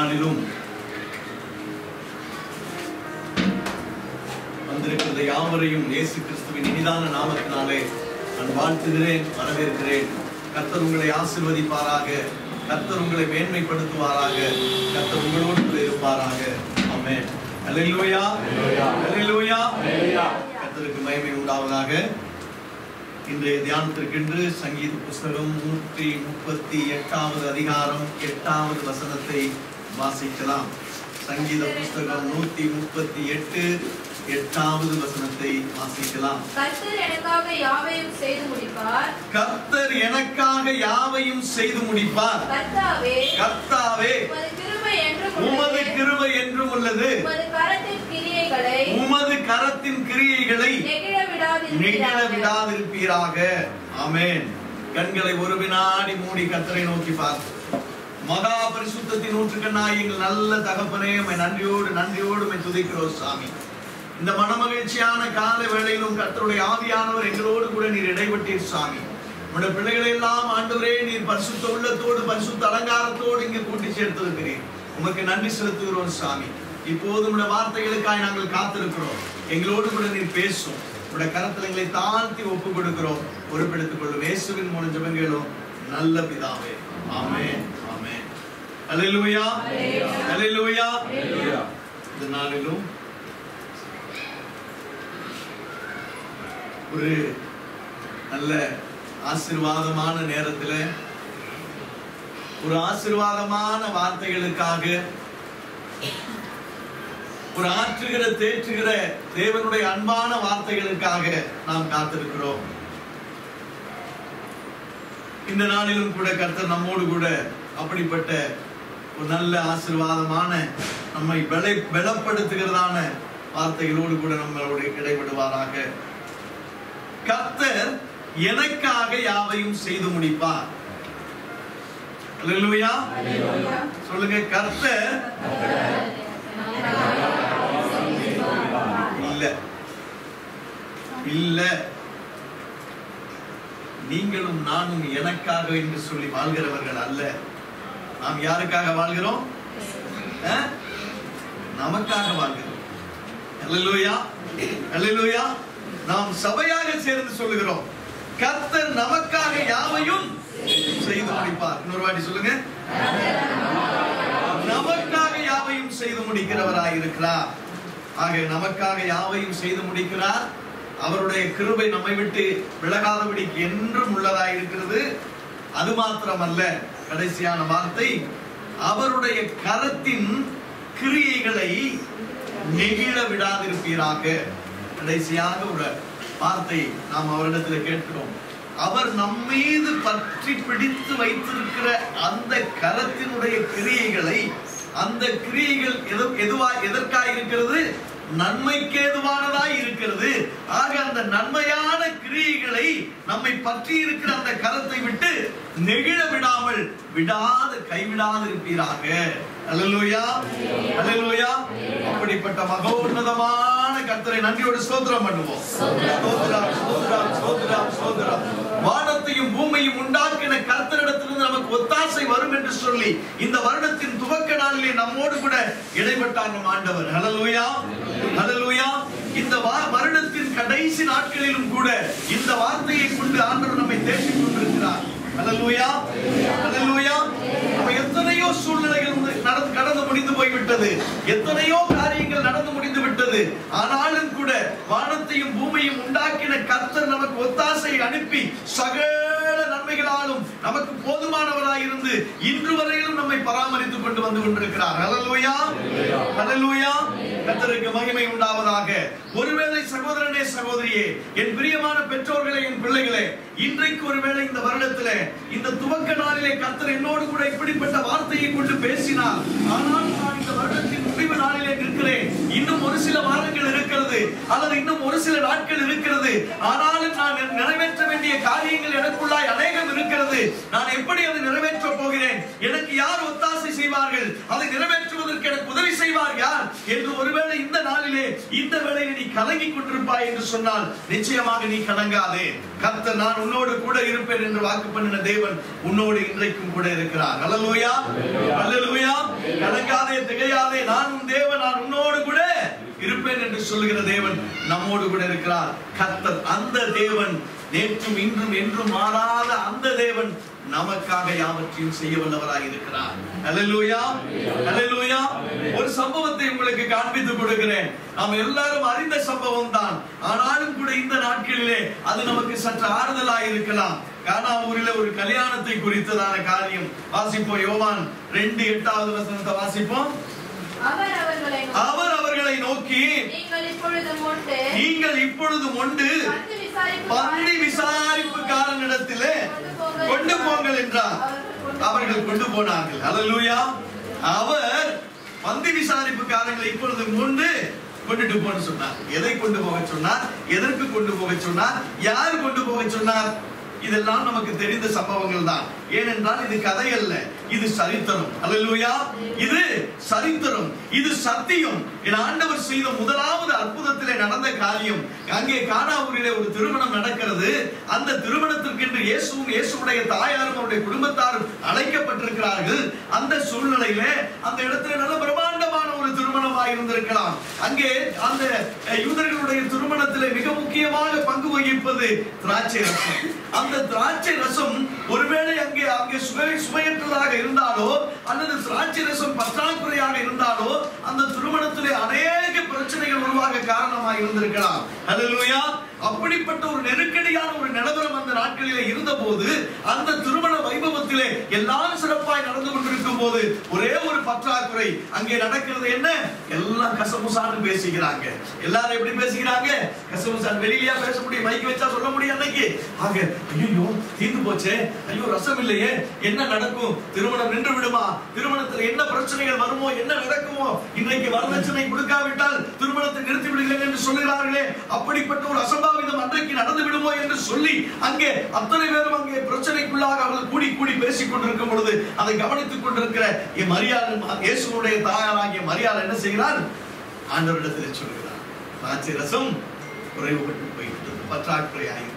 நாளிலும் வந்திருக்கிற யாவரையும் இயேசு கிறிஸ்துவின் இனிதான நாமத்தினாலே நான் வாழ்த்துகிறேன் வரவேற்கிறேன் கர்த்தர் உங்களை ஆசீர்வதிப்பாராக கர்த்தர் உங்களை மேன்மைப்படுத்துவாராக கர்த்தர் உங்களோடு கூட இருப்பாராக ஆமென் அல்லேலூயா அல்லேலூயா கர்த்தருக்கு மகிமை உண்டாவதாக இன்றைய தியானத்திற்கென்று சங்கீத புஸ்தகம் நூற்றி முப்பத்தி எட்டாவது அதிகாரம் எட்டாவது வசனத்தை வாசிக்கலாம் சங்கீத புஸ்தகம் நூத்தி முப்பத்தி எட்டு எட்டாவது வசனத்தை வாசிக்கலாம் கர்த்தர் எனக்காக யாவையும் செய்து முடிப்பார் கர்த்தர் எனக்காக யாவையும் செய்து முடிப்பார் கர்த்தாவே கர்த்தாவே உமது கிருபை என்றும் உமது உள்ளது. கிருபை என்றும் உள்ளது உமது கரத்தின் கிரியைகளை உமது கரத்தின் கிரியைகளை நெகிழ நெகிழ விடாதிருப்பீராக. விடாதிருப்பீராக ஆமென் கண்களை ஒரு வினாடி மூடி கத்தரை நோக்கி பார்த்து மகா பரிசுத்தத்தின் நூற்றுக்கண்ணாய் எங்கள் நல்ல தகப்பனே உம்மை நன்றியோடு நன்றியோடு உம்மை துதிக்கிறோம் சாமி இந்த மனமகிழ்ச்சியான கால வேளையிலும் கர்த்தருடைய ஆவியானவர் எங்களோடு கூட நீர் இடைப்பட்டீர் சாமி உடைய பிள்ளைகளை எல்லாம் ஆண்டவரே நீர் பரிசுத்த உள்ளத்தோடு பரிசுத்த அலங்காரத்தோடு இங்கே கூட்டி சேர்த்திருக்கிறீர் உமக்கு நன்றி செலுத்துகிறோம் சாமி இப்போது உடைய வார்த்தைகளுக்காய் நாங்கள் காத்திருக்கிறோம் எங்களோடு கூட நீர் பேசும் உடைய கரத்தில் எங்களை தாழ்த்தி ஒப்பு கொடுக்கிறோம் பொறுப்பெடுத்துக் கொள்ளும் இயேசுவின் மூலம் ஜெபங்களும் நல்ல பிதாவே ஆமென் ஆமென் அல்லேலூயா அல்லேலூயா இந்த நாளிலும் ஒரு நல்ல ஆசீர்வாதமான நேரத்துல ஒரு ஆசீர்வாதமான வார்த்தைகளுக்காக ஒரு ஆற்றுகிற தேற்றுகிற தேவனுடைய அன்பான வார்த்தைகளுக்காக நாம் காத்திருக்கிறோம் இந்த நாளிலும் கூட கர்த்தர் நம்மோடு கூட அப்படிப்பட்ட ஒரு நல்ல ஆசீர்வாதமான நம்மை பல பலப்படுத்துகிறதான வார்த்தைகளோடு கூட நம்மளோட இடைபடுவாராக கர்த்தர் எனக்காக யாவையும் செய்து முடிப்பார் அல்லேலூயா சொல்லுங்க கர்த்தர் இல்ல இல்ல நீங்களும் நானும் எனக்காக என்று சொல்லி வாழ்கிறவர்கள் அல்ல நாம் யாருக்காக வாழ்கிறோம் அஹ்? நமக்காக வாழ்கிறோம் அல்லேலூயா அல்லேலூயா நாம் சபையாக சேர்ந்து சொல்லுகிறோம் கர்த்தர் நமக்காக யாவையும் செய்து முடிப்பார் இன்னொரு வாட்டி சொல்லுங்க நமக்காக யாவையும் செய்து முடிக்கிறவராய் இருக்கிறார் ஆக நமக்காக யாவையும் செய்து முடிக்கிறார் அவருடைய கிருபை நம்மை விட்டு விலகாதபடிக்கு என்றும் உள்ளதாய் இருக்கிறது அது மாத்திரமல்ல கடைசியான வார்த்தை அவருடைய கரத்தின் கிரியைகளை நெகிழ விடாதிருப்பீராக கடைசியாக ஒரு வார்த்தை நாம் அவரிடத்தில் கேட்கிறோம் அவர் நம்மீது பற்றி பிடித்து வைத்திருக்கிற அந்த கரத்தினுடைய கிரியைகளை அந்த கிரியைகள் எது எதுவா எதற்காய் இருக்கிறது நன்மைக்கு ஏதுவானதாய் இருக்கிறது ஆக அந்த நன்மையான கிரியைகளை நம்மை பற்றி இருக்கிற அந்த கரத்தை விட்டு நெகிழ விடாமல் விடாது கைவிடாது இருப்பீராக அல்லேலூயா அல்லேலூயா அப்படிப்பட்ட மகோன்னதமான கர்த்தரை நன்றியோடு ஸ்தோத்திரம் பண்ணுவோம் ஸ்தோத்திரம் ஸ்தோத்திரம் ஸ்தோத்திரம் ஸ்தோத்திரம் வானத்தையும் பூமியையும் உண்டாக்கின கர்த்தரிடத்திலிருந்து நமக்கு ஒத்தாசை வரும் என்று சொல்லி இந்த வருடத்தின் துவக்க நாளிலே நம்மோடு கூட இடைப்பட்டார் நம் ஆண்டவர் ஹalleluya ஹalleluya இந்த வா- வருடத்தின் கடைசி நாட்களிலும் கூட இந்த வார்த்தையை கொண்டு ஆண்டவர் நம்மை தேடிக் கொண்டிருக்கிறார் ஹalleluya ஹalleluya நம்ம எத்தனையோ சூழ்நிலைகள் வந்து நடந்து கடந்து முடிந்து போய்விட்டது எத்தனையோ காரியங்கள் நடந்து முடிந்து விட்டது ஆனாலும் கூட வானத்தையும் பூமியையும் உண்டாக்கின கர்த்தர் நமக்கு ஒத்தாசை அனுப்பி சகல நன்மைகளாலும் நமக்கு போதுமானவராய் இருந்து இன்று வரையிலும் நம்மை பராமரித்துக் கொண்டு வந்து கொண்டிருக்கிறார் ஹalleluya ஹalleluya கர்த்தருக்கு மகிமை உண்டாவதாக ஒருவேளை சகோதரனே சகோதரியே என் பிரியமான பெற்றோர்களே என் பிள்ளைகளே இன்றைக்கு ஒருவேளை இந்த வருடத்திலே இந்த துவக்க நாளிலே கர்த்தர் என்னோடு கூட இப்படிப்பட்ட வார்த்தையை கொண்டு பேசினார் ஆனால் நான் இந்த வருடத்தின் முடிவு நாளிலே நிற்கிறேன் இன்னும் ஒரு சில வாரங்கள் இருக்கிறது அல்லது இன்னும் ஒரு சில நாட்கள் இருக்கிறது ஆனாலும் நான் நிறைவேற்ற வேண்டிய காரியங்கள் எனக்குள்ளாய் அநேகம் இருக்கிறது நான் எப்படி அதை நிறைவேற்ற போகிறேன் எனக்கு யார் ஒத்தாசை செய்வார்கள் அதை நிறைவேற்றுவதற்கு எனக்கு உதவி செய்வார் யார் என்று ஒருவேளை இந்த நாளிலே இந்த வேளையில் நீ கலங்கிக் கொண்டிருப்பாய் என்று சொன்னால் நிச்சயமாக நீ கலங்காதே கர்த்தர் நான் உன்னோடு கூட இருப்பேன் என்று வாக்கு பண்ணின தேவன் உன்னோடு இன்றைக்கும் கூட இருக்கிறார் அல்லேலூயா அல்லேலூயா கலங்காதே திகையாதே நான் உன் தேவன் நான் உன்னோடு கூட இருப்பேன் என்று சொல்லுகிற தேவன் நம்மோடு கூட இருக்கிறார் கர்த்தர் அந்த தேவன் நேற்றும் இன்றும் என்றும் மாறாத அந்த தேவன் நமக்காக யாவற்றையும் செய்ய வல்லவராய் இருக்கிறார் அல்லேலூயா அல்லேலூயா ஒரு சம்பவத்தை உங்களுக்கு காண்பித்து கொடுக்கிறேன் நாம் எல்லாரும் அறிந்த சம்பவம் தான் ஆனாலும் கூட இந்த நாட்களிலே அது நமக்கு சற்று ஆறுதலாய் இருக்கலாம் கானாவூரில ஒரு கல்யாணத்தை குறித்ததான காரியம் வாசிப்போம் யோவான் ரெண்டு எட்டாவது வசனத்தை வாசிப்போம் அவர் அவர்களை நோக்கி, அவர் அவர்களை நோக்கி நீங்கள் இப்பொழுது முண்டு நீங்கள் இப்பொழுது மொண்டு பந்து விசாரிப்பு பந்தி விசாரிப்புக்காரனிடத்திலே கொண்டு போங்கள் என்றார் அவர்கள் கொண்டு போனார்கள் அல்லேலூயா அவர் பந்தி விசாரிப்புக்காரங்களை இப்பொழுது கொண்டு கொண்டுட்டு போன சொன்னார் எதை கொண்டு போக சொன்னார் எதற்கு கொண்டு போக சொன்னார் யார் கொண்டு போக சொன்னார் இதெல்லாம் நமக்கு தெரிந்த சம்பவங்கள் தான் ஏனென்றால் இது கதை அல்ல இது சரித்திரம் அல்லேலூயா இது சரித்திரம் இது சத்தியம் என் ஆண்டவர் செய்த முதலாவது அற்புதத்திலே நடந்த காரியம் அங்கே கானாவூரிலே ஒரு திருமணம் நடக்கிறது அந்த திருமணத்திற்கென்று இயேசுவும் இயேசுடைய தாயாரும் அவருடைய குடும்பத்தாரும் அழைக்கப்பட்டிருக்கிறார்கள் அந்த சூழ்நிலையிலே அந்த இடத்துல நல்ல பிரம்மாண்டமான ஒரு திருமணமாக இருந்திருக்கலாம் அங்கே அந்த அஹ், யூதர்களுடைய திருமணத்திலே மிக முக்கியமாக பங்கு வகிப்பது திராட்சை ரசம் அந்த திராட்சை ரசம் ஒருவேளை அங்கே அங்கே சுவை சுவையற்றதாக இருந்தாலோ அல்லது திராட்சை ரசம் பற்றாக்குறையாக இருந்தாலோ அந்த திருமணத்திலே அநேக பிரச்சனைகள் உருவாக காரணமாக இருந்திருக்கலாம் அல்லேலூயா அப்படிப்பட்ட ஒரு நெருக்கடியான ஒரு நிலவரம் அந்த நாட்களிலே இருந்தபோது அந்த திருமண வைபவத்திலே எல்லாம் சிறப்பாய் நடந்து கொண்டிருக்கும் போது ஒரே ஒரு பற்றாக்குறை அங்கே நடக்கிறது என்ன எல்லாம் கசமுசான்னு பேசிக்கிறாங்க எல்லாரும் எப்படி பேசிக்கிறாங்க கசமுசான் வெளியிலயா பேச முடியும் மைக்கு வச்சா சொல்ல முடியும் அன்னைக்கு ஆக ஐயோ தீர்ந்து போச்சே ஐயோ ரசம் இல்லையே என்ன நடக்கும் திருமணம் நின்று விடுமா திருமணத்தில் என்ன பிரச்சனைகள் வருமோ என்ன நடக்குமோ இன்றைக்கு வரதட்சணை கொடுக்காவிட்டால் திருமணத்தை நிறுத்தி விடுகிறேன் என்று சொல்லுகிறார்களே அப்படிப்பட்ட ஒரு அசம்பாவிதம் அன்றைக்கு நடந்து விடுமோ என்று சொல்லி அங்கே அத்தனை பேரும் அங்கே பிரச்சனைக்குள்ளாக அவர்கள் கூடி கூடி பேசிக் கொண்டிருக்கும் பொழுது அதை கவனித்துக் கொண்டிருக்கிற என் மரியாதை இயேசுனுடைய தாயாராகிய மரியாதை என்ன செய்கிறார் ஆண்டவரிடத்திலே சொல்கிறார் திராட்சை ரசம் குறைவுபட்டு போய்விட்டது பற்றாக்குறை ஆகிவிட்டது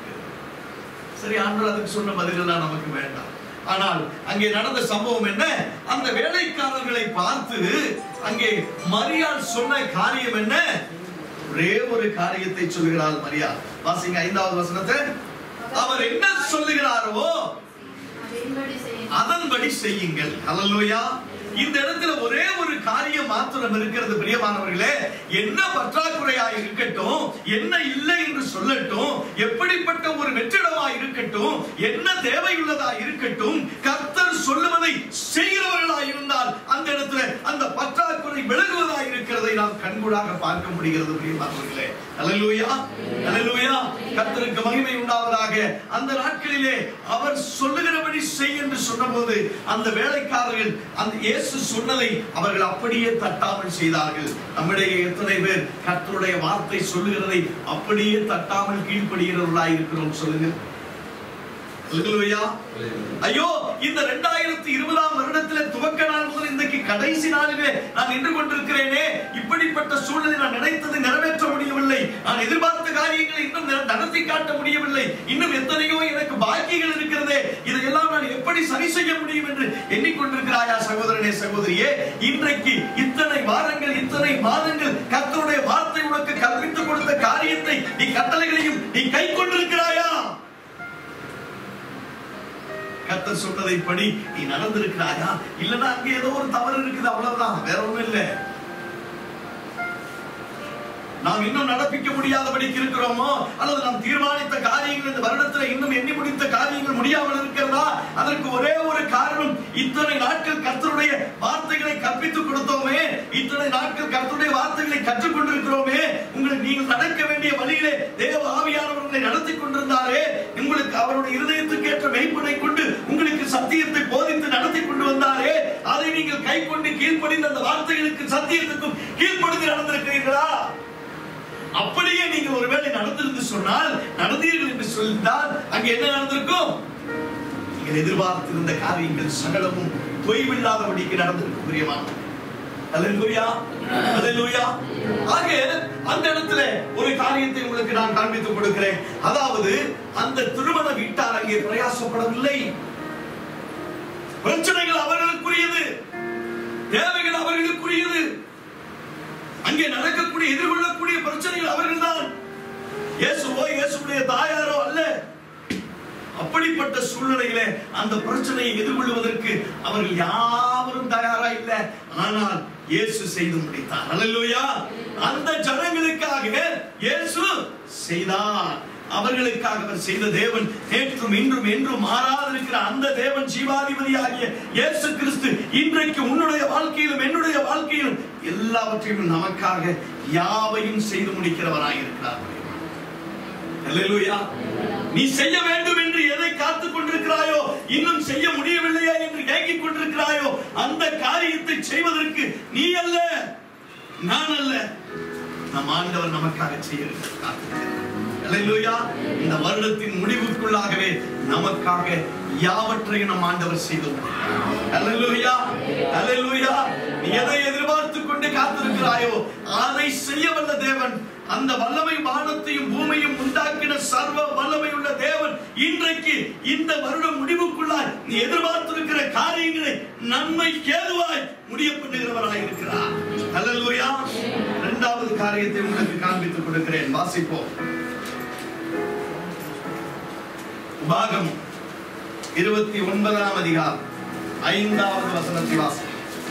சரி ஆண்டவர் அதுக்கு சொன்ன பதிலெல்லாம் நமக்கு வேண்டாம் ஆனால் அங்கே நடந்த சம்பவம் என்ன அந்த வேலைக்காரர்களை பார்த்து அங்கே மரியாள் சொன்ன காரியம் என்ன ஒரே ஒரு காரியத்தை சொல்கிறாள் மரியாள் வாசிங்க ஐந்தாவது வசனத்தை அவர் என்ன சொல்லுகிறாரோ அதன்படி செய்யுங்கள். அதன்படி செய்யுங்கள் அல்லேலூயா இந்த இடத்துல ஒரே ஒரு காரியம் மாத்திரம் இருக்கிறது பிரியமானவர்களே என்ன பற்றாக்குறையா இருக்கட்டும் என்ன இல்லை என்று சொல்லட்டும் எப்படிப்பட்ட ஒரு வெற்றிடமா இருக்கட்டும் என்ன தேவையுள்ளதா இருக்கட்டும் கர்த்தர் சொல்லுவதை செய்கிறவர்களா இருந்தால் அந்த இடத்துல அந்த பற்றாக்குறை விலகுவதா இருக்கிறதை நாம் கண்கூடாக பார்க்க முடிகிறது பிரியமானவர்களே அல்லேலூயா அல்லேலூயா கர்த்தருக்கு மகிமை உண்டாவதாக அந்த நாட்களிலே அவர் சொல்லுகிறபடி செய் என்று சொன்னபோது அந்த வேலைக்காரர்கள் அந்த இயேசு சொன்னதை அவர்கள் அப்படியே தட்டாமல் செய்தார்கள் நம்மிடையே எத்தனை பேர் கர்த்தருடைய வார்த்தை சொல்லுகிறதை அப்படியே தட்டாமல் கீழ்ப்படுகிறவர்களாய் இருக்கிறோம் சொல்லுங்க அல்லேலூயா ஐயோ இந்த ரெண்டாயிரத்தி இருபதாம் வருடத்திலே துவக்க நாள் முதல் இன்றைக்கு கடைசி நாளிலே நான் நின்று கொண்டிருக்கிறேனே இப்படிப்பட்ட சூழ்நிலை நான் நினைத்தது நிறைவேற்ற முடியவில்லை நான் எதிர்பார்த்த காரியங்களை இன்னும் நிற- நடத்தி காட்ட முடியவில்லை இன்னும் எத்தனையோ எனக்கு பாக்கியங்கள் இருக்கிறதே இதையெல்லாம் நான் எப்படி சரி செய்ய முடியும் என்று எண்ணிக்கொண்டிருக்கிறாயா சகோதரனே சகோதரியே இன்றைக்கு இத்தனை வாரங்கள் இத்தனை மாதங்கள் கர்த்தருடைய வார்த்தை உனக்கு கற்பித்துக் கொடுத்த காரியத்தை நீ கட்டளைகளையும் நீ கை கொண்டிருக்கிறாயா கர்த்தர் சொன்னதை படி நீ நடந்திருக்கிறாயா இல்லனா அங்க ஏதோ ஒரு தவறு இருக்குது அவ்வளவுதான் வேற ஒண்ணும் இல்ல நாம் இன்னும் நடப்பிக்க முடியாதபடிக்கு இருக்கிறோமோ அல்லது நாம் தீர்மானித்த காரியங்கள் இந்த வருடத்துல இன்னும் எண்ணி முடித்த காரியங்கள் முடியாமல் இருக்கிறதா அதற்கு ஒரே ஒரு காரணம் இத்தனை நாட்கள் கர்த்தருடைய வார்த்தைகளை கற்பித்துக் கொடுத்தோமே இத்தனை நாட்கள் கர்த்தருடைய வார்த்தைகளை கற்றுக் கொண்டிருக்கிறோமே உங்களுக்கு நீங்கள் நடக்க வேண்டிய வழியிலே தேவ ஆவியானவர்களை நடத்தி கொண்டிருந்தாரே உங்களுக்கு அவருடைய இருதயத்துக்கு ஏற்ற மெய்ப்பனை கொண்டு உங்களுக்கு சத்தியத்தை போதித்து நடத்தி கொண்டு வந்தாரே அதை நீங்க நீங்கள் கை கொண்டு கீழ்ப்படிந்த அந்த வார்த்தைகளுக்கு சத்தியத்துக்கும் கீழ்ப்படிந்து நடந்திருக்கிறீர்களா அப்படியே நீங்கள் ஒருவேளை நடந்திருந்து சொன்னால் நடந்தீர்கள் என்று சொல்லிட்டால் அங்கே என்ன நடந்திருக்கும் நீங்கள் எதிர்பார்த்திருந்த காரியங்கள் சகலமும் தொய்வில்லாதபடிக்கு நடந்திருக்கும் பிரியமான அல்லேலூயா அல்லேலூயா ஆக அந்த இடத்துல ஒரு காரியத்தை உங்களுக்கு நான் காண்பித்துக் கொடுக்கிறேன் அதாவது அந்த திருமண வீட்டார் அங்கே பிரயாசப்படவில்லை பிரச்சனைகள் அவர்களுக்குரியது தேவைகள் அவர்களுக்குரியது அங்கே நடக்கக்கூடிய எதிர்கொள்ளக்கூடிய பிரச்சனைகள் அவர்கள்தான் இயேசுவோ இயேசுடைய தாயாரோ அல்ல அப்படிப்பட்ட சூழ்நிலையிலே அந்த பிரச்சனையை எதிர்கொள்வதற்கு அவர்கள் யாவரும் தயாரா இல்ல ஆனால் இயேசு செய்து முடித்தார் அல்லேலூயா அந்த ஜனங்களுக்காக இயேசு செய்தார் அவர்களுக்காக அவர் செய்த தேவன் நேற்றும் இன்றும் என்றும் மாறாதிருக்கிற அந்த தேவன் ஜீவாதிபதி ஆகிய இயேசு கிறிஸ்து இன்றைக்கு உன்னுடைய வாழ்க்கையிலும் என்னுடைய வாழ்க்கையிலும் எல்லாவற்றையும் நமக்காக யாவையும் செய்து முடிக்கிறவராய் இருக்கிறார் அல்லேலூயா நீ செய்ய வேண்டும் என்று எதை காத்துக் கொண்டிருக்கிறாயோ இன்னும் செய்ய முடியவில்லையா என்று ஏங்கிக் கொண்டிருக்கிறாயோ அந்த காரியத்தை செய்வதற்கு நீ அல்ல நான் அல்ல நம் ஆண்டவர் நமக்காக செய்ய அல்லேலூயா இந்த வருடத்தின் முடிவுக்குள்ளாகவே நமக்காக யாவற்றையும் நம் ஆண்டவர் செய்து அல்லேலூயா அல்லேலூயா நீ எதை எதிர்பார்த்து கொண்டு காத்திருக்கிறாயோ அதை செய்ய வல்ல தேவன் அந்த வல்லமை வானத்தையும் பூமியும் உண்டாக்கின சர்வ வல்லமை உள்ள தேவன் இன்றைக்கு இந்த வருடம் முடிவுக்குள்ளாய் நீ எதிர்பார்த்திருக்கிற காரியங்களை நன்மை கேதுவாய் முடிய பண்ணுகிறவராய் இருக்கிறார் அல்லேலூயா இரண்டாவது காரியத்தை உங்களுக்கு காண்பித்துக் கொடுக்கிறேன் வாசிப்போம் உபாகம் இருபத்தி ஒன்பதாம் அதிகாரம் ஐந்தாவது வசனத்தை வாசி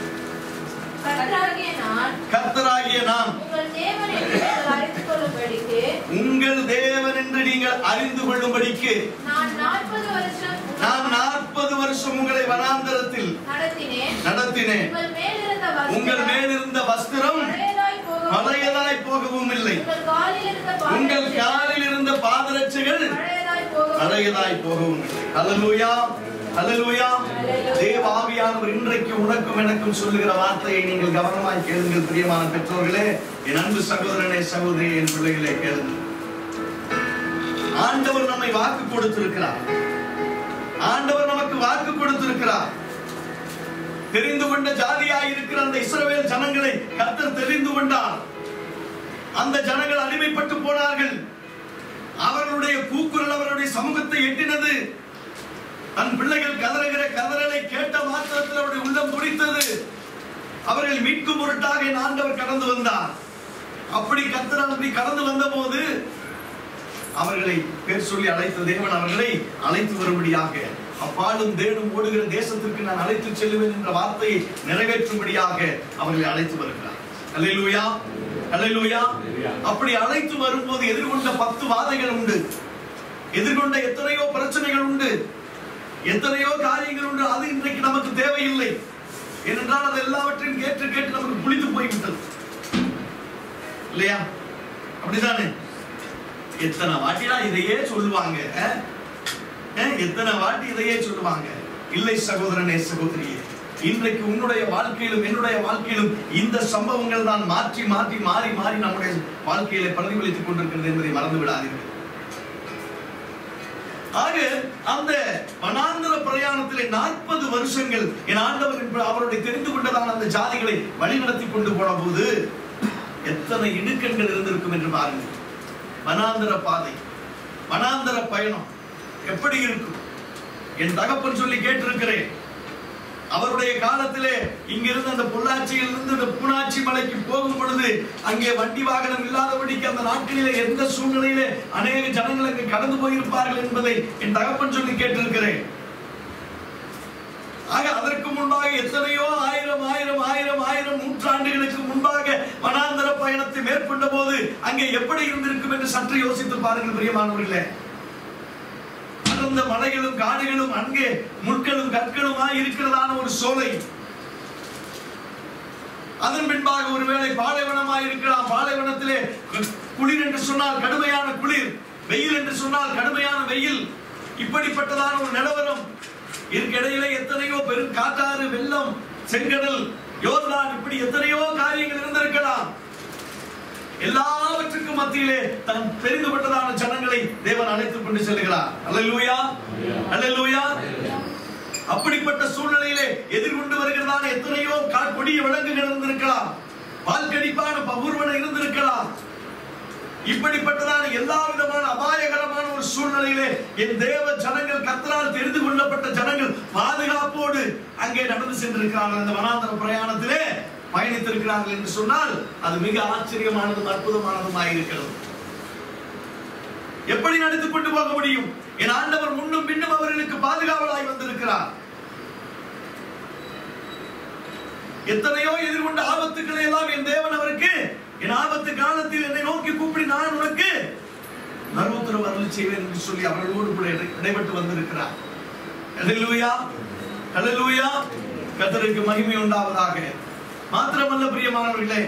கர்த்தராகிய நான் கர்த்தராகிய நாம் உங்கள் தேவன் என்று நீங்கள் அறிந்து கொள்ளும்படிக்கு உங்கள் தேவன் என்று நீங்கள் அறிந்து கொள்ளும்படிக்கு நான் நாற்பது வருஷம் நான் நாற்பது வருஷம் உங்களை வனாந்தரத்தில் நடத்தினேன் நடத்தினேன் உங்கள் மேலிருந்த வஸ்திரம் உங்கள் மேலிருந்த வஸ்திரம் பழையதாய் போகவும் பழையதாய் போகவும் இல்லை உங்கள் காலில் இருந்த உங்கள் பாதரட்சைகள் காலில் இருந்த பாதரட்சைகள் பழையதாய் போகவும் பழையதாய் போகவும் இல்லை அல்லேலூயா அல்லேலூயா தேவாவியானவர் இன்றைக்கு உனக்கும் எனக்கும் சொல்லுகிற வார்த்தையை நீங்கள் கவனமாய் கேளுங்கள் பிரியமான பெற்றோர்களே என் அன்பு சகோதரனே சகோதரி என் பிள்ளைகளே கேளுங்கள் ஆண்டவர் நம்மை வாக்கு கொடுத்திருக்கிறார் ஆண்டவர் நமக்கு வாக்கு கொடுத்திருக்கிறார் தெரிந்து கொண்ட ஜாதியாய் இருக்கிற அந்த இஸ்ரவேல் ஜனங்களை கர்த்தர் தெரிந்து கொண்டார் அந்த ஜனங்கள் அடிமைப்பட்டு போனார்கள் அவர்களுடைய கூக்குரல் அவருடைய சமூகத்தை எட்டினது தன் பிள்ளைகள் கதறுகிற கதறலை கேட்ட மாத்திரத்தில் அவருடைய உள்ளம் துடித்தது அவர்கள் மீட்கும் பொருட்டாக என் ஆண்டவர் கடந்து வந்தார் அப்படி கத்தர் அப்படி கடந்து வந்த போது அவர்களை பேர் சொல்லி அழைத்த தேவன் அவர்களை அழைத்து வரும்படியாக அப்பாலும் தேடும் ஓடுகிற தேசத்திற்கு நான் அழைத்து செல்லுவேன் என்ற வார்த்தையை நிறைவேற்றும்படியாக அவர்களை அழைத்து வருகிறார் அல்லேலூயா அல்லேலூயா அப்படி அழைத்து வரும்போது எதிர்கொண்ட பத்து வாதைகள் உண்டு எதிர்கொண்ட எத்தனையோ பிரச்சனைகள் உண்டு எத்தனையோ காரியங்கள் உண்டு அது இன்றைக்கு நமக்கு தேவையில்லை ஏனென்றால் அது எல்லாவற்றையும் கேட்டு கேட்டு நமக்கு புளித்து போய்விட்டது இல்லையா அப்படிதானே எத்தனை வாட்டிடா இதையே சொல்லுவாங்க அஹ்? அஹ், எத்தனை வாட்டி இதையே சொல்லுவாங்க இல்லை சகோதரனே சகோதரியே இன்றைக்கு உன்னுடைய வாழ்க்கையிலும் என்னுடைய வாழ்க்கையிலும் இந்த சம்பவங்கள் தான் மாற்றி மாற்றி மாறி மாறி நம்முடைய வாழ்க்கையில பிரதிபலித்துக் கொண்டிருக்கிறது என்பதை மறந்து விடாதீர்கள் ஆக அந்த வனாந்தர பிரயாணத்திலே நாற்பது வருஷங்கள் என் ஆண்டவர் என்ப- அவருடைய தெரிந்து கொண்டதான அந்த ஜாதிகளை வழிநடத்தி கொண்டு போன போது எத்தனை இடுக்கண்கள் இருந்திருக்கும் என்று பாருங்கள் வனாந்தர பாதை வனாந்தர பயணம் எப்படி இருக்கும் என் தகப்பன் சொல்லி கேட்டிருக்கிறேன் அவருடைய காலத்திலே இங்கிருந்து அந்த பொள்ளாச்சியில் இருந்து அந்த பூனாச்சி மலைக்கு போகும் பொழுது அங்கே வண்டி வாகனம் இல்லாதபடிக்கு அந்த நாட்களிலே எந்த சூழ்நிலையிலே அநேக ஜனங்கள் அங்கு கடந்து போயிருப்பார்கள் என்பதை என் தகப்பன் சொல்லி கேட்டிருக்கிறேன் ஆக அதற்கு முன்பாக எத்தனையோ ஆயிரம் ஆயிரம் ஆயிரம் ஆயிரம் நூற்றாண்டுகளுக்கு முன்பாக வனாந்தர பயணத்தை மேற்கொண்ட போது அங்கே எப்படி இருந்திருக்கும் என்று சற்று யோசித்து பாருங்கள் பிரியமானவர்களே அடர்ந்த மலைகளும் காடுகளும் அங்கே முட்களும் கற்களுமாய் இருக்கிறதான ஒரு சோலை அதன் பின்பாக ஒருவேளை பாலைவனமாய் இருக்கலாம் பாலைவனத்திலே குளிர் என்று சொன்னால் கடுமையான குளிர் வெயில் என்று சொன்னால் கடுமையான வெயில் இப்படிப்பட்டதான ஒரு நிலவரம் இதற்கிடையிலே எத்தனையோ பெரும் காட்டாறு வெள்ளம் செங்கடல் யோர்தான் இப்படி எத்தனையோ காரியங்கள் இருந்திருக்கலாம் எல்லாவற்றுக்கும் மத்தியிலே தன் தெரிந்து கொண்டதான ஜனங்களை தேவன் அழைத்துக் கொண்டு செல்கிறார் அல்லேலூயா அல்லேலூயா அப்படிப்பட்ட சூழ்நிலையிலே எதிர்கொண்டு வருகிறதான எத்தனையோ கா- கொடிய விலங்குகள் இருந்திருக்கலாம் பால்கடிப்பான பபூர்வன இருந்திருக்கலாம் இப்படிப்பட்டதான எல்லா விதமான அபாயகரமான ஒரு சூழ்நிலையிலே என் தேவ ஜனங்கள் கத்தரால் தெரிந்து கொள்ளப்பட்ட ஜனங்கள் பாதுகாப்போடு அங்கே நடந்து சென்றிருக்கிறார்கள் அந்த வனாந்தர பிரயாணத்திலே பயணித்திருக்கிறார்கள் என்று சொன்னால் அது மிக ஆச்சரியமானதும் அற்புதமானதுமாக இருக்கிறது எப்படி நடத்திக் கொண்டு போக முடியும் என் ஆண்டவர் முன்னும் பின்னும் அவர்களுக்கு பாதுகாவலாய் வந்திருக்கிறார் எத்தனையோ எதிர்கொண்ட ஆபத்துக்களை எல்லாம் என் தேவன் அவருக்கு என் ஆபத்து காலத்தில் என்னை நோக்கி கூப்பிடி நான் உனக்கு நல்வுத்தரவு அருள் செய்வேன் என்று சொல்லி அவர்களோடு கூட இடை- இடைப்பட்டு வந்திருக்கிறார் ஹalleluya ஹalleluya கர்த்தருக்கு மகிமை உண்டாவதாக மாத்திரமல்ல பிரியமானவர்களே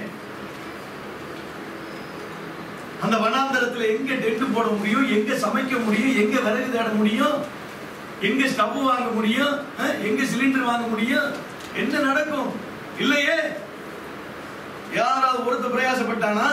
அந்த வனாந்தரத்துல எங்க டென்ட் போட முடியும் எங்க சமைக்க முடியும் எங்க விறகு தேட முடியும் எங்க ஸ்டவ் வாங்க முடியும் அஹ், எங்க சிலிண்டர் வாங்க முடியும் என்ன நடக்கும் இல்லையே யாராவது ஒருத்தர் பிரயாசப்பட்டானா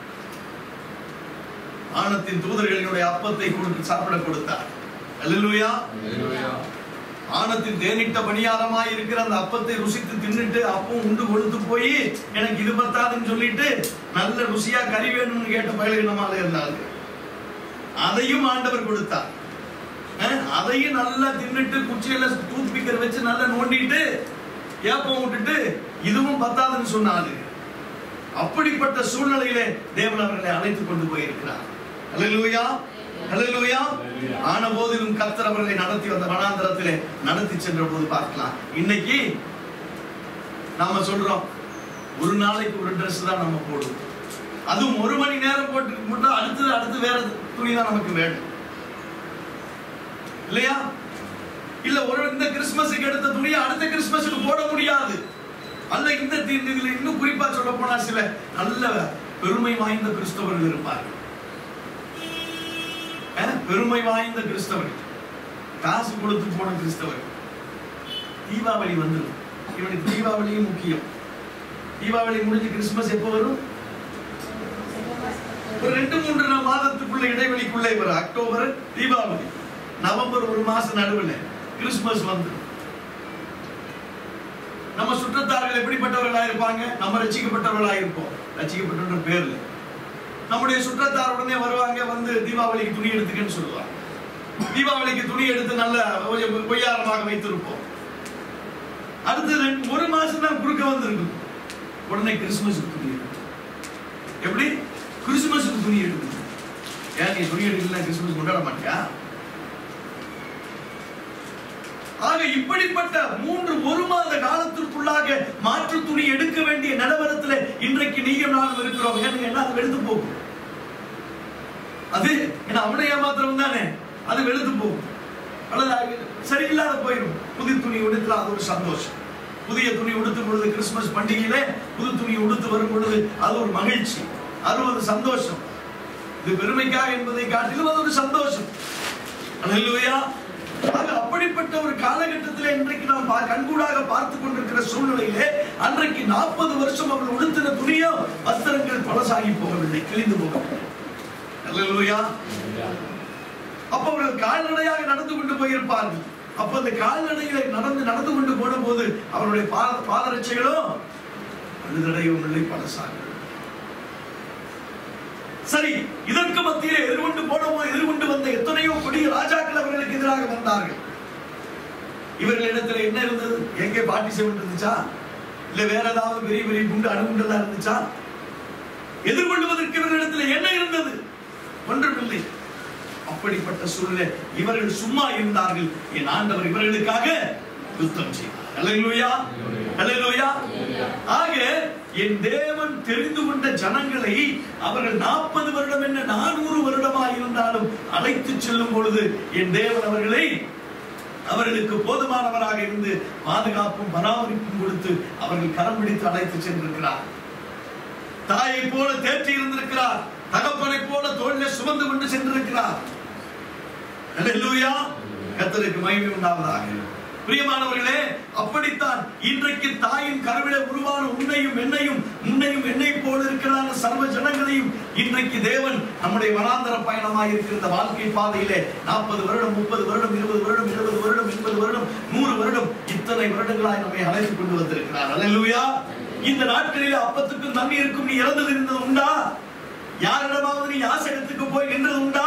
ஆணத்தின் தூதர்களினுடைய அப்பத்தை கொடுத்து சாப்பிட கொடுத்தார் அல்லேலூயா ஆணத்தின் தேனிட்ட பணியாரமாய் இருக்கிற அந்த அப்பத்தை ருசித்து தின்னுட்டு அப்பம் உண்டு கொழுத்து போய் எனக்கு இது பத்தாதுன்னு சொல்லிட்டு நல்ல ருசியா கறி வேணும்னு கேட்ட பயிலகினமாக இருந்தாங்க அதையும் ஆண்டவர் கொடுத்தார் அஹ், அதையும் நல்லா தின்னுட்டு குச்சியில டூத் பிக்கர் வச்சு நல்லா நோண்டிட்டு ஏப்பம் விட்டுட்டு இதுவும் பத்தாதுன்னு சொன்னாரு அப்படிப்பட்ட சூழ்நிலையிலே தேவன் அவர்களை அழைத்துக் கொண்டு போயிருக்கிறார் அல்லேலூயா அல்லேலூயா ஆன போதிலும் கர்த்தர் அவர்களை நடத்தி வந்த வனாந்தரத்திலே நடத்தி சென்ற போது பார்க்கலாம் இன்னைக்கு நாம சொல்றோம் ஒரு நாளைக்கு ஒரு Dress தான் நம்ம போடுவோம் அதுவும் ஒரு மணி நேரம் போட்டு மட்டும் அடுத்தது அடுத்து வேற துணி தான் நமக்கு வேணும் இல்லையா இல்ல ஒரு இந்த கிறிஸ்துமஸுக்கு எடுத்த துணியை அடுத்த கிறிஸ்துமஸுக்கு போட முடியாது அல்ல இந்த தி- இதுல இன்னும் குறிப்பா சொல்ல போனா சில நல்ல பெருமை வாய்ந்த கிறிஸ்தவர்கள் இருப்பார்கள் அஹ், பெருமை வாய்ந்த கிறிஸ்தவர்கள் காசு கொடுத்து போன கிறிஸ்தவர்கள் தீபாவளி வந்துடும் இவனுக்கு தீபாவளியும் முக்கியம் தீபாவளி முடிஞ்சு கிறிஸ்துமஸ் எப்போ வரும் ஒரு ரெண்டு மூன்று நா- மாதத்துக்குள்ள இடைவெளிக்குள்ளே வரும் அக்டோபர் தீபாவளி நவம்பர் ஒரு மாசம் நடுவில் கிறிஸ்துமஸ் வந்து நம்ம சுற்றத்தார்கள் எப்படிப்பட்டவர்களா இருப்பாங்க நம்ம ரசிக்கப்பட்டவர்களா இருப்போம் ரசிக்கப்பட்ட பேர்ல நம்முடைய சுற்றத்தார் உடனே வருவாங்க வந்து தீபாவளிக்கு துணி எடுத்துக்கன்னு சொல்லுவாங்க தீபாவளிக்கு துணி எடுத்து நல்ல ஒய்- ஒய்யாரமாக வைத்திருப்போம் அடுத்து ரெண்டு- ஒரு மாசம் தான் குறுக்க வந்திருக்கும் உடனே கிறிஸ்துமஸுக்கு துணி எடுக்கும் எப்படி கிறிஸ்துமஸுக்கு துணி எடுக்கணும் ஏன் நீ துணி எடுக்கல கிறிஸ்துமஸ் கொண்டாட மாட்டியா ஆக இப்படிப்பட்ட மூன்று ஒரு மாத காலத்திற்குள்ளாக மாற்று துணி எடுக்க வேண்டிய நிலவரத்துல இன்றைக்கு நீயும் நானும் இருக்கிறோம் ஏன்னு என்ன அது வெளுத்து போகும் அது ஏன்னா அவனை ஏமாத்திரம் தானே அது வெளுத்து போகும் அல்லது அது சரியில்லாத போயிடும் புது துணி உடுத்துல அது ஒரு சந்தோஷம் புதிய துணி உடுத்தும் பொழுது கிறிஸ்துமஸ் பண்டிகையிலே புது துணி உடுத்து வரும் பொழுது அது ஒரு மகிழ்ச்சி அது ஒரு சந்தோஷம் இது பெருமைக்காக என்பதை காட்டிலும் அது ஒரு சந்தோஷம் அல்லேலூயா ஆக அப்படிப்பட்ட ஒரு காலகட்டத்தில் இன்றைக்கு நாம் பா- கண்கூடாக பார்த்து கொண்டிருக்கிற சூழ்நிலையிலே அன்றைக்கு நாற்பது வருஷம் அவர்கள் உடுத்தின துணியோ வஸ்திரங்கள் பழசாகி போகவில்லை கிழிந்து போகவில்லை அல்லேலூயா அப்ப அவர்கள் கால்நடையாக நடந்து கொண்டு போயிருப்பார்கள் அப்ப அந்த கால்நடைகளை நடந்து நடந்து கொண்டு போன போது அவருடைய பாத பாதரட்சைகளோ அழுதடையும் இல்லை பழசாகும் சரி இதற்கு மத்தியிலே எதிர்கொண்டு போனவோ எதிர்கொண்டு வந்த எத்தனையோ கொடிய ராஜாக்கள் அவர்களுக்கு எதிராக வந்தார்கள் இவர்களிடத்துல என்ன இருந்தது எங்கே பாட்டி செவன் இருந்துச்சா இல்ல வேற ஏதாவது பெரிய பெரிய குண்டு அணுகுண்டெல்லாம் இருந்துச்சா எதிர்கொள்வதற்கு இவர்களிடத்துல என்ன இருந்தது ஒன்றுமில்லை அப்படிப்பட்ட சூழ்நிலை இவர்கள் சும்மா இருந்தார்கள் என் ஆண்டவர் இவர்களுக்காக யுத்தம் செய்தார் அல்லேலூயா அல்லேலூயா ஆக என் தேவன் தெரிந்து கொண்ட ஜனங்களை அவர்கள் நாற்பது வருடம் என்ன நானூறு வருடமாக இருந்தாலும் அழைத்து செல்லும் பொழுது என் தேவன் அவர்களை அவர்களுக்கு போதுமானவராக இருந்து பாதுகாப்பும் பராமரிப்பும் கொடுத்து அவர்கள் கரம் பிடித்து அழைத்து சென்றிருக்கிறார் தாயை போல தேற்றி இருந்திருக்கிறார் தகப்பனை போல தோளிலே சுமந்து கொண்டு சென்றிருக்கிறார் அல்லேலூயா கர்த்தருக்கு மகிமை உண்டாவதாக பிரியமானவர்களே அப்படித்தான் இன்றைக்கு தாயின் கருவிலே உருவான உன்னையும் என்னையும் உன்னையும் என்னை போல இருக்கிறான சர்வ ஜனங்களையும் இன்றைக்கு தேவன் நம்முடைய வனாந்தர பயணமாய் இருக்கிற இந்த வாழ்க்கை பாதையிலே நாற்பது வருடம் முப்பது வருடம் இருபது வருடம் இருபது வருடம் எண்பது வருடம் நூறு வருடம் இத்தனை வருடங்களாய் நம்மை அழைத்துக் கொண்டு வந்திருக்கிறார் அல்லேலூயா இந்த நாட்களிலே அப்பத்துக்கும் தண்ணீருக்கும் நீ இறந்தது இருந்தது உண்டா யாரிடமாவது நீ யாசகத்துக்கு போய் நின்றது உண்டா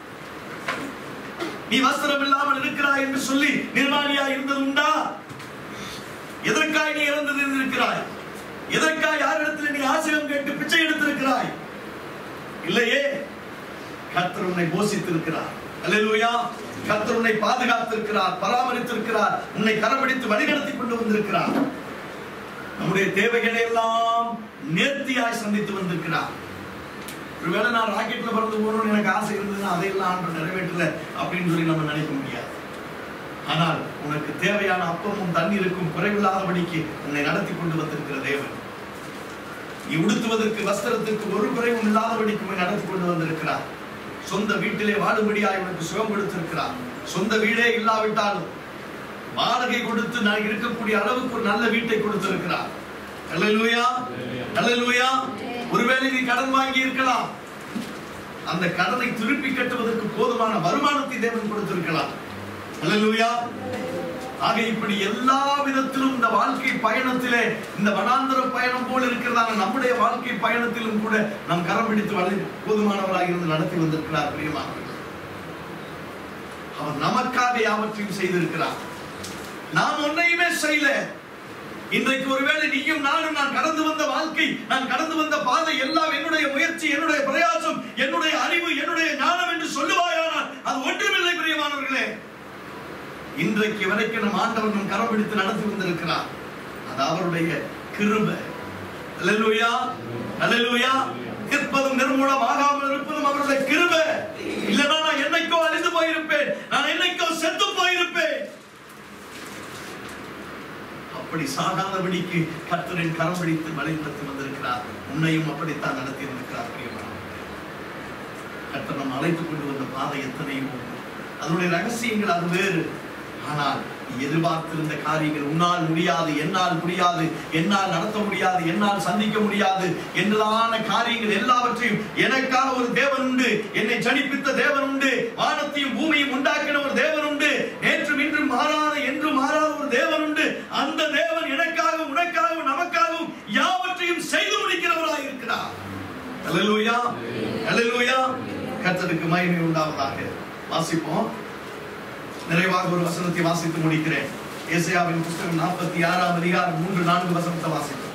நீ வஸ்திரம் இல்லாமல் இருக்கிறாய் என்று சொல்லி நிர்வாணியா இருந்தது உண்டா எதற்காய் நீ இறந்தது இருக்கிறாய் எதற்காய் யாரிடத்தில் நீ ஆசிரியம் கேட்டு பிச்சை எடுத்திருக்கிறாய் இல்லையே கர்த்தர் உன்னை போஷித்திருக்கிறார் அல்லேலூயா கர்த்தர் உன்னை பாதுகாத்திருக்கிறார் பராமரித்திருக்கிறார் உன்னை கரபிடித்து வழிநடத்தி கொண்டு வந்திருக்கிறார் நம்முடைய தேவைகளை எல்லாம் நேர்த்தியாய் சந்தித்து வந்திருக்கிறார் ஒருவேளை நான் ராக்கெட்ல பறந்து போகணும்னு எனக்கு ஆசை இருந்ததுன்னா அதையெல்லாம் ஆண்டு நிறைவேற்றல அப்படின்னு சொல்லி நம்ம நினைக்க முடியாது ஆனால் உனக்கு தேவையான அப்பமும் தண்ணீருக்கும் குறைவில்லாதபடிக்கு உன்னை நடத்தி கொண்டு வந்திருக்கிற தேவன் நீ உடுத்துவதற்கு வஸ்திரத்திற்கு ஒரு குறைவும் இல்லாதபடிக்கு உன்னை நடத்தி கொண்டு வந்திருக்கிறார் சொந்த வீட்டிலே வாழும்படியாய் உனக்கு சுகம் கொடுத்திருக்கிறார் சொந்த வீடே இல்லாவிட்டாலும் வாடகை கொடுத்து நான் இருக்கக்கூடிய அளவுக்கு ஒரு நல்ல வீட்டை கொடுத்திருக்கிறார் அல்லேலூயா அல்லேலூயா ஒருவேளை நீ கடன் வாங்கி இருக்கலாம் அந்த கடனை திருப்பி கட்டுவதற்கு போதுமான வருமானத்தை தேவன் கொடுத்திருக்கலாம் அல்லேலூயா ஆக இப்படி எல்லா விதத்திலும் இந்த வாழ்க்கை பயணத்திலே இந்த வனாந்தர பயணம் போல இருக்கிறதான நம்முடைய வாழ்க்கை பயணத்திலும் கூட நம் கரம் பிடித்து வழி போதுமானவராக இருந்து நடத்தி வந்திருக்கிறார் பிரியமானவர்கள் அவர் நமக்காக யாவற்றையும் செய்திருக்கிறார் நாம் ஒன்றையுமே செய்யல இன்றைக்கு ஒருவேளை நீயும் நானும் நான் கடந்து வந்த வாழ்க்கை நான் கடந்து வந்த பாதை எல்லாம் என்னுடைய முயற்சி என்னுடைய பிரயாசம் என்னுடைய அறிவு என்னுடைய ஞானம் என்று சொல்லுவாயானால் அது ஒன்றுமில்லை பிரியமானவர்களே இன்றைக்கு வரைக்கும் நம் ஆண்டவர் நம் கரம் பிடித்து நடத்தி வந்திருக்கிறார் அது அவருடைய கிருபை அல்லேலூயா அல்லேலூயா நிற்பதும் நிர்மூலம் ஆகாமல் இருப்பதும் அவருடைய கிருபை இல்லைன்னா நான் என்னைக்கோ அழிந்து போயிருப்பேன் நான் என்னைக்கோ செத்து போயிருப்பேன் அப்படி சாகாதபடிக்கு கர்த்தரின் கரம் பிடித்து வழிநடத்தி வந்திருக்கிறார் உன்னையும் அப்படித்தான் நடத்தி இருக்கிறார் பிரியமானவர்களே. கர்த்தர் நம்ம அழைத்துக் கொண்டு வந்த பாதை எத்தனையும் உண்டு. அதனுடைய ரகசியங்கள் அது வேறு ஆனால் நீ எதிர்பார்த்திருந்த காரியங்கள் உன்னால் முடியாது என்னால் முடியாது என்னால் நடத்த முடியாது என்னால் சந்திக்க முடியாது என்றதான காரியங்கள் எல்லாவற்றையும் எனக்கான ஒரு தேவன் உண்டு என்னை ஜனிப்பித்த தேவன் உண்டு வானத்தையும் பூமியும் உண்டாக்கின ஒரு தேவன் உண்டு நேற்றும் இன்றும் மாறாத என்றும் மாறாத ஒரு தேவன் உண்டு அந்த தேவன் எனக்காகவும் உனக்காகவும் நமக்காகவும் யாவற்றையும் செய்து முடிக்கிறவராக இருக்கிறார் அல்லேலூயா அல்லேலூயா கர்த்தருக்கு மகிமை உண்டாவதாக வாசிப்போம் நிறைவாக ஒரு வசனத்தை வாசித்து முடிக்கிறேன் ஏசாயாவின் புஸ்தகம் நாற்பத்தி ஆறாம் அதிகாரம் மூன்று நான்கு வசனத்தை வாசிப்போம்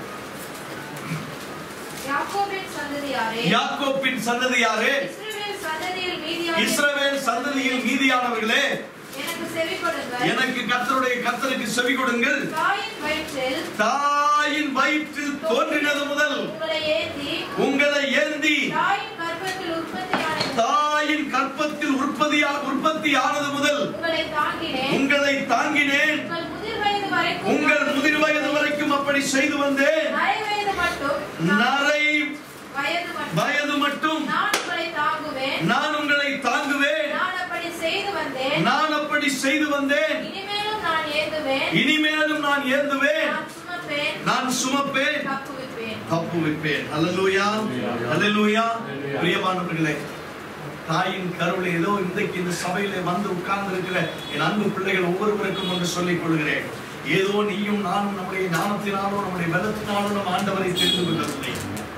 யாக்கோபின் சந்ததியாரே யாக்கோப்பின் சந்ததியாரே இஸ்ரவேல் சந்ததியில் மீதியான இஸ்ரவேல் சந்ததியில் மீதியானவர்களே எனக்கு செவி கொடுங்கள் எனக்கு கர்த்தருடைய கர்த்தருக்கு செவி கொடுங்கள் தாயின் வயிற்றில் தாயின் வயிற்றில் தோன்றினது முதல் உங்களை ஏந்தி உங்களை ஏந்தி தாயின் கர்ப்பத்தில் உற்பத்தியான தாயின் கற்பத்தில் உற்பத்தியா உற்பத்தி ஆனது முதல் உங்களை தாங்கினேன் உங்களை தாங்கினேன் உங்கள் முதிர் வயது வரைக்கும் உங்கள் முதிர் வயது வரைக்கும் அப்படி செய்து வந்தேன் நரை வயது மட்டும் நான் நரை வயது மட்டும் வயது மட்டும் நான் உங்களை தாங்குவேன் நான் உங்களை தாங்குவேன் நான் அப்படி செய்து வந்தேன் நான் அப்படி செய்து வந்தேன் இனிமேலும் நான் ஏந்துவேன் இனிமேலும் நான் ஏந்துவேன் நான் சுமப்பேன் நான் சுமப்பேன் தப்புவிப்பேன் தப்பு வைப்பேன் அல்லேலூயா அல்லேலூயா பிரியமானவர்களே தாயின் கருவில் ஏதோ இன்றைக்கு இந்த சபையில வந்து உட்கார்ந்து இருக்கிற என் அன்பு பிள்ளைகள் ஒவ்வொருவருக்கும் ஒன்று சொல்லிக் கொள்கிறேன் ஏதோ நீயும் நானும் நம்முடைய ஞானத்தினாலும் நம்முடைய பலத்தினாலும் நம் ஆண்டவரை தெரிந்து கொள்ளவில்லை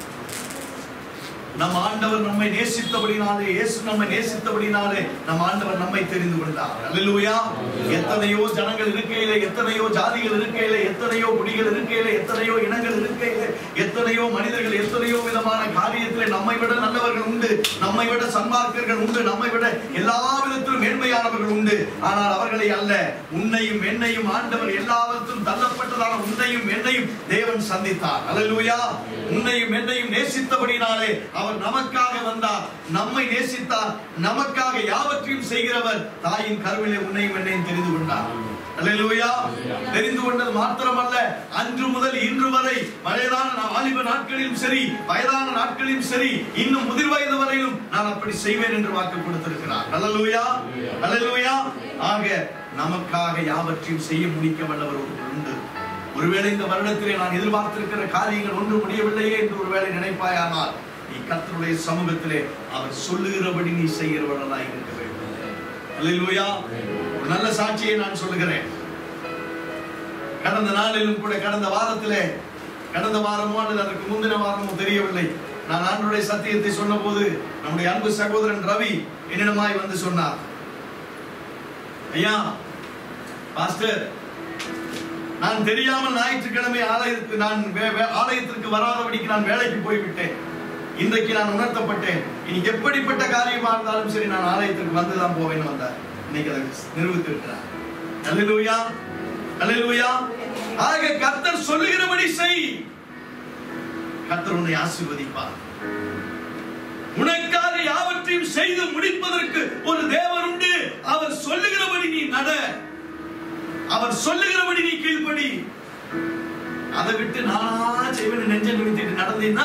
நம் ஆண்டவர் நம்மை நேசித்தபடினாலே இயேசு நம்மை நேசித்தபடினாலே நம் ஆண்டவர் நம்மை தெரிந்து கொண்டார் அல்லேலூயா எத்தனையோ ஜனங்கள் இருக்கையில எத்தனையோ ஜாதிகள் இருக்கையில எத்தனையோ குடிகள் இருக்கையில எத்தனையோ இனங்கள் இருக்கையில எத்தனையோ மனிதர்கள் எத்தனையோ விதமான காரியத்திலே நம்மை விட நல்லவர்கள் உண்டு நம்மை விட சன்மார்க்கர்கள் உண்டு நம்மை விட எல்லா விதத்திலும் மேன்மையானவர்கள் உண்டு ஆனால் அவர்களை அல்ல உன்னையும் என்னையும் ஆண்டவர் எல்லாவற்றும் தள்ளப்பட்டதான உன்னையும் என்னையும் தேவன் சந்தித்தார் அல்லேலூயா உன்னையும் என்னையும் நேசித்தபடினாலே அவர் நமக்காக வந்தார் நம்மை நேசித்தார் நமக்காக யாவற்றையும் செய்கிறவர் தாயின் கருவிலே உன்னையும் என்னையும் தெரிந்து கொண்டார் அல்லேலூயா தெரிந்து கொண்டது மாத்திரமல்ல அன்று முதல் இன்று வரை வயதான நா- வாலிப நாட்களிலும் சரி வயதான நாட்களிலும் சரி இன்னும் முதிர் வயது வரையிலும் நான் அப்படி செய்வேன் என்று வாக்கு கொடுத்திருக்கிறார் அல்லேலூயா அல்லேலூயா ஆக நமக்காக யாவற்றையும் செய்ய முடிக்க வல்லவர் ஒருவர் உண்டு ஒருவேளை இந்த வருடத்திலே நான் எதிர்பார்த்திருக்கிற காரியங்கள் ஒன்று முடியவில்லையே என்று ஒருவேளை நினைப்பாயானால் நீ கர்த்தருடைய சமூகத்திலே அவர் சொல்லுகிறபடி நீ செய்கிறவர்களாய் இருக்க வேண்டும் அல்லேலூயா ஒரு நல்ல சாட்சியை நான் சொல்லுகிறேன் கடந்த நாளிலும் கூட கடந்த வாரத்திலே கடந்த வாரமோ அல்லது அதற்கு முந்தின வாரமோ தெரியவில்லை நான் ஆண்டுடைய சத்தியத்தை சொன்னபோது நம்முடைய அன்பு சகோதரன் ரவி என்னிடமாய் வந்து சொன்னார் ஐயா பாஸ்டர் நான் தெரியாமல் ஞாயிற்றுக்கிழமை ஆலயத்துக்கு நான் வே- வே- ஆலயத்திற்கு வராதபடிக்கு நான் வேலைக்கு போய்விட்டேன் இன்றைக்கு நான் உணர்த்தப்பட்டேன் இனி எப்படிப்பட்ட காரியமா இருந்தாலும் சரி நான் ஆலயத்திற்கு வந்துதான் போவேன்னு வந்தார் இன்னைக்கு அதை நிரூபித்து இருக்கிறார் அல்லேலூயா அல்லேலூயா ஆக கர்த்தர் சொல்லுகிறபடி செய் கர்த்தர் உன்னை ஆசீர்வதிப்பார் உனக்காக யாவற்றையும் செய்து முடிப்பதற்கு ஒரு தேவன் உண்டு அவர் சொல்லுகிறபடி நீ நட அவர் சொல்லுகிறபடி நீ கீழ்ப்படி அதை விட்டு நானா செய்வேன் நெஞ்ச நிமித்திட்டு நடந்தீங்கன்னா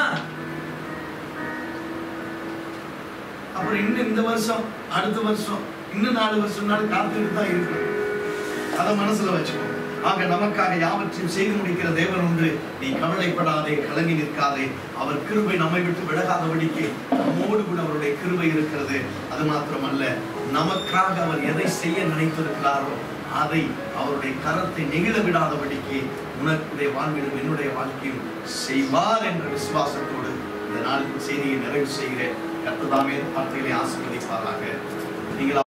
அப்புறம் இன்னும் இந்த வருஷம் அடுத்த வருஷம் இன்னும் நாலு வருஷம் நாள் காத்துட்டு தான் இருக்கு அதை மனசுல வச்சுக்கோ ஆக நமக்காக யாவற்றையும் செய்து முடிக்கிற தேவன் உண்டு நீ கவலைப்படாதே கலங்கி நிற்காதே அவர் கிருபை நம்மை விட்டு விலகாதபடிக்கு நம்மோடு கூட அவருடைய கிருபை இருக்கிறது அது மாத்திரமல்ல நமக்காக அவர் எதை செய்ய நினைத்திருக்கிறாரோ அதை அவருடைய கரத்தை நெகிழ விடாதபடிக்கு உனக்குடைய வாழ்விலும் என்னுடைய வாழ்க்கையும் செய்வார் என்ற விசுவாசத்தோடு இந்த நாளுக்கு செய்தியை நிறைவு செய்கிறேன் கர்த்ததாமே வார்த்தைகளை ஆசீர்வதிப்பாராக நீங்கள்